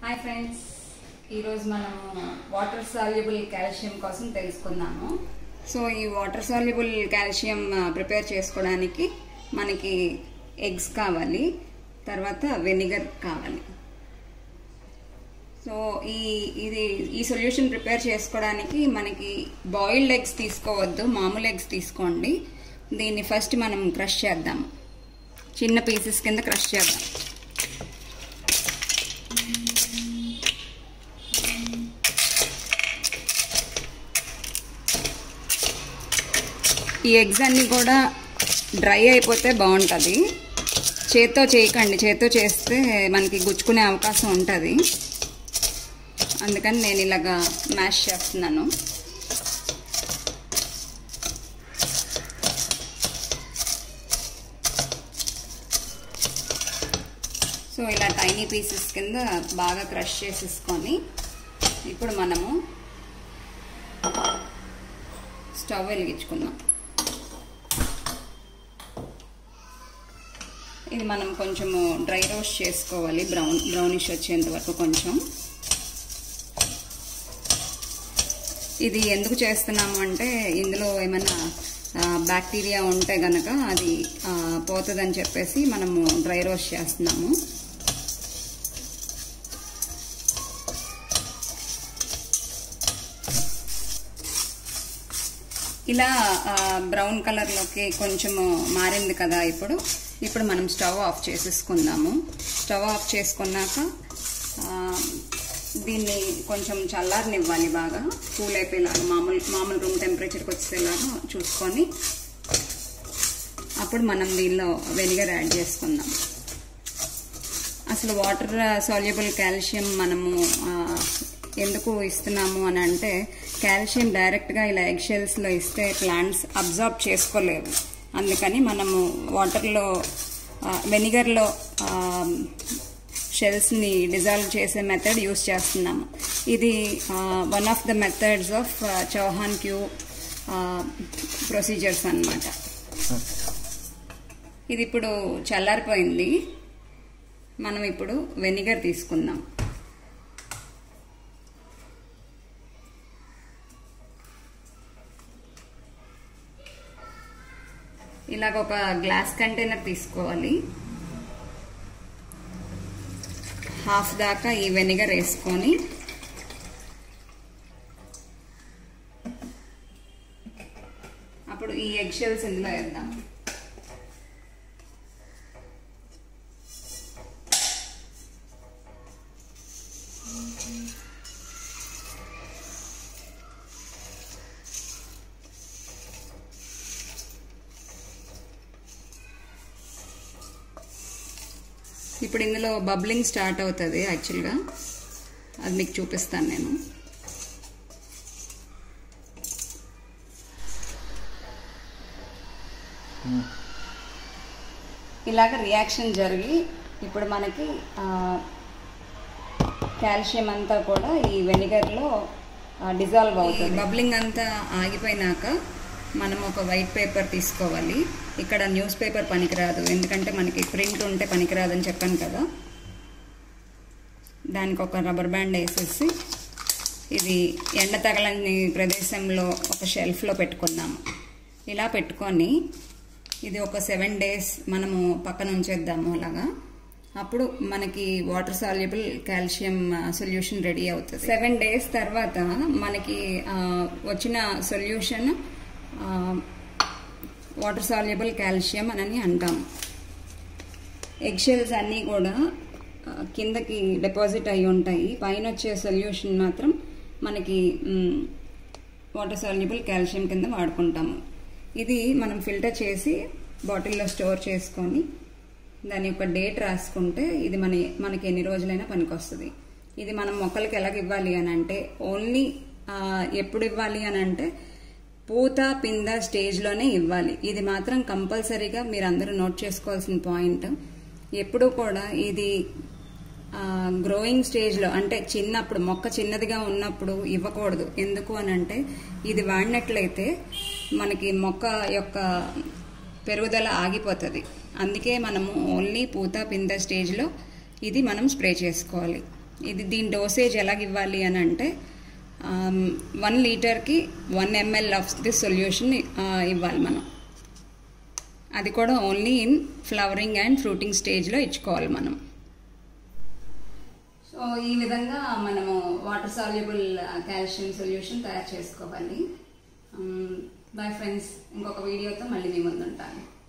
hi friends ఈరోజు మనం water soluble calcium కోసం తెలుసుకుందాము సో ఈ వాటర్ సాల్యుబుల్ కాల్షియం ప్రిపేర్ చేసుకోవడానికి మనకి ఎగ్స్ కావాలి తర్వాత వెనిగర్ కావాలి సో ఈ ఇది ఈ సొల్యూషన్ ప్రిపేర్ చేసుకోవడానికి మనకి బాయిల్డ్ ఎగ్స్ తీసుకోవద్దు మామూలు ఎగ్స్ తీసుకోండి దీన్ని ఫస్ట్ మనం క్రష్ చేద్దాం చిన్న పీసెస్ కింద క్రష్ చేద్దాం ఈ ఎగ్స్ అన్నీ కూడా డ్రై అయిపోతే బాగుంటుంది చేత్తో చేయకండి చేత్తో చేస్తే మనకి గుచ్చుకునే అవకాశం ఉంటుంది అందుకని నేను ఇలాగా మ్యాష్ చేస్తున్నాను సో ఇలా టైనీ పీసెస్ కింద బాగా క్రష్ చేసేసుకొని ఇప్పుడు మనము స్టవ్ వెలిగించుకుందాం ఇది మనం కొంచెము డ్రై రోస్ట్ చేసుకోవాలి బ్రౌన్ బ్రౌనిష్ వచ్చేంత వరకు కొంచెం ఇది ఎందుకు చేస్తున్నాము అంటే ఇందులో ఏమైనా బ్యాక్టీరియా ఉంటే గనక అది పోతుందని చెప్పేసి మనము డ్రై రోస్ట్ చేస్తున్నాము ఇలా బ్రౌన్ కలర్లోకి కొంచెము మారింది కదా ఇప్పుడు ఇప్పుడు మనం స్టవ్ ఆఫ్ చేసేసుకుందాము స్టవ్ ఆఫ్ చేసుకున్నాక దీన్ని కొంచెం చల్లారనివ్వాలి బాగా కూల్ అయిపోయేలాగా మామూలు మామూలు రూమ్ టెంపరేచర్కి వచ్చేలాగా చూసుకొని అప్పుడు మనం దీనిలో వెనిగర్ యాడ్ చేసుకుందాం అసలు వాటర్ సాల్యుబుల్ కాల్షియం మనము ఎందుకు ఇస్తున్నాము అని అంటే కాల్షియం డైరెక్ట్గా ఇలా ఎగ్ షెల్స్లో ఇస్తే ప్లాంట్స్ అబ్జార్బ్ చేసుకోలేవు అందుకని మనము వాటర్లో వెనిగర్లో షెల్స్ని డిజాల్వ్ చేసే మెథడ్ యూస్ చేస్తున్నాము ఇది one of the methods of Chauhan Q procedures అనమాట ఇది ఇప్పుడు చల్లారిపోయింది మనం ఇప్పుడు వెనిగర్ తీసుకుందాం ఇలాగ ఒక గ్లాస్ కంటైనర్ తీసుకోవాలి హాఫ్ దాకా ఈ వెనిగర్ వేసుకొని అప్పుడు ఈ ఎగ్ షెల్స్ ఇందులో వేద్దాం ఇప్పుడు ఇందులో బబ్లింగ్ స్టార్ట్ అవుతుంది యాక్చువల్గా అది మీకు చూపిస్తాను నేను ఇలాగ రియాక్షన్ జరిగి ఇప్పుడు మనకి కాల్షియం అంతా కూడా ఈ వెనిగర్లో డిజాల్వ్ అవుతుంది బబ్లింగ్ అంతా ఆగిపోయినాక మనం ఒక వైట్ పేపర్ తీసుకోవాలి ఇక్కడ న్యూస్ పేపర్ పనికిరాదు ఎందుకంటే మనకి ప్రింట్ ఉంటే పనికిరాదని చెప్పాను కదా దానికి ఒక రబ్బర్ బ్యాండ్ వేసేసి ఇది ఎండ తగలని ప్రదేశంలో ఒక షెల్ఫ్లో పెట్టుకుందాము ఇలా పెట్టుకొని ఇది ఒక సెవెన్ డేస్ మనము పక్కన ఉంచేద్దాము అలాగా అప్పుడు మనకి water soluble calcium solution ready అవుతుంది సెవెన్ డేస్ తర్వాత మనకి వచ్చిన సొల్యూషన్ వాటర్ సాల్యుబుల్ కాల్షియం అని అంటాం ఎగ్షెల్స్ అన్నీ కూడా కిందకి డిపాజిట్ అయి ఉంటాయి పైన వచ్చే సొల్యూషన్ మాత్రం మనకి వాటర్ సాల్యుబుల్ కాల్షియం కింద వాడుకుంటాము ఇది మనం ఫిల్టర్ చేసి బాటిల్లో స్టోర్ చేసుకొని దాని యొక్క డేట్ రాసుకుంటే ఇది మన మనకి ఎన్ని రోజులైనా పనికొస్తుంది ఇది మనం మొక్కలకి ఎలాగ ఇవ్వాలి అని అంటే ఓన్లీ ఎప్పుడు ఇవ్వాలి అని అంటే పూత పింద స్టేజ్లోనే ఇవ్వాలి ఇది మాత్రం కంపల్సరీగా మీరు అందరూ నోట్ చేసుకోవాల్సిన పాయింట్ ఎప్పుడు కూడా ఇది గ్రోయింగ్ స్టేజ్లో అంటే చిన్నప్పుడు మొక్క చిన్నదిగా ఉన్నప్పుడు ఇవ్వకూడదు ఎందుకు అని అంటే ఇది వాడినట్లయితే మనకి మొక్క యొక్క పెరుగుదల ఆగిపోతుంది అందుకే మనము ఓన్లీ పూత పింద స్టేజ్లో ఇది మనం స్ప్రే చేసుకోవాలి ఇది దీని డోసేజ్ ఎలాగ ఇవ్వాలి అని అంటే వన్ లీటర్కి one ML of the solution ఇవ్వాలి మనం అది కూడా only in flowering and fruiting స్టేజ్లో ఇచ్చుకోవాలి మనం సో ఈ విధంగా మనము వాటర్ సాల్యుబుల్ కాల్షియం సొల్యూషన్ తయారు చేసుకోవాలి బాయ్ ఫ్రెండ్స్ ఇంకొక వీడియోతో మళ్ళీ మీ ముందు ఉంటాను